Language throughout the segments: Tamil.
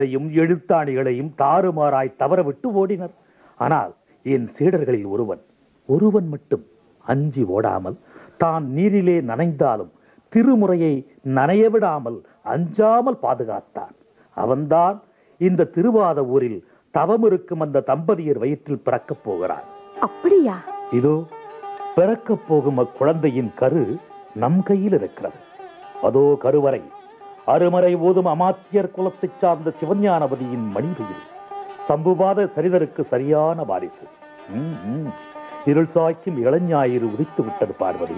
யும் எழுத்தாணிகளையும் தாறுமாறாய் தவறவிட்டு ஓடினர் ஆனால் என் சீடர்களில் ஒருவன் ஒருவன் மட்டும் அஞ்சி ஓடாமல் தான் நீரிலே நனைந்தாலும் திருமுறையை நனைய விடாமல் அஞ்சாமல் பாதுகாத்தான் அவன்தான் இந்த திருவாத ஊரில் தவம் இருக்கும் அந்த தம்பதியர் வயிற்றில் பிறக்கப் போகிறான் அப்படியா இதோ பிறக்கப் போகும் அக்குழந்தையின் கரு நம் கையில் இருக்கிறது அதோ கருவறை அருமறை ஓதும் அமாத்தியர் குலத்தைச் சார்ந்த சிவஞானபதியின் மணிவெயில் சம்புவாத சரிதருக்கு சரியான வாரிசு ம், ம். இருள் சாய்க்கும் இளஞாயிறு உதித்து விட்டது பார்வதி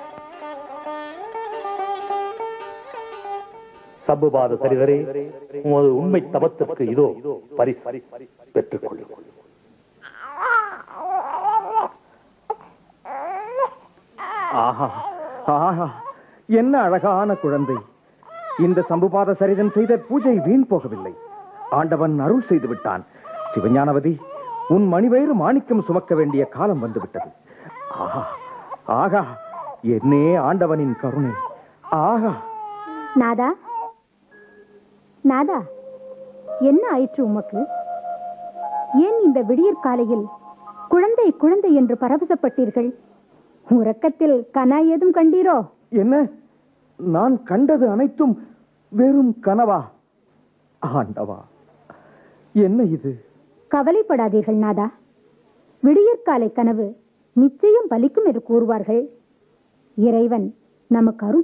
சம்புவாத சரிதரே உமது உண்மை தவத்திற்கு இதோ பரிசு பெற்றுக் கொள்ளுங்கள் ஆஹா ஆஹா என்ன அழகான குழந்தை இந்த சம்புபாத சரிதன் செய்த பூஜை வீண் போகவில்லை ஆண்டவன் அருள் செய்து விட்டான் சிவஞானவதி உன் மணிவயிறு மாணிக்கம் சுமக்க வேண்டிய காலம் வந்து விட்டது ஆஹா ஆகா என்னே ஆண்டவனின் கருணை ஆகா நாதா நாதா என்ன ஆயிற்று உமக்கு ஏன் இந்த விடியற் காலையில் குழந்தை குழந்தை என்று பரவசப்பட்டீர்கள் உறக்கத்தில் கனா ஏதும் கண்டீரோ என்ன நான் கண்டது அனைத்தும் வெறும் கனவா ஆண்டவா என்ன இது கவலைப்படாதீர்கள் நாதா விடியற்காலை கனவு நிச்சயம் பலிக்கும் என்று கூறுவார்கள் இறைவன் நமக்கு அருள்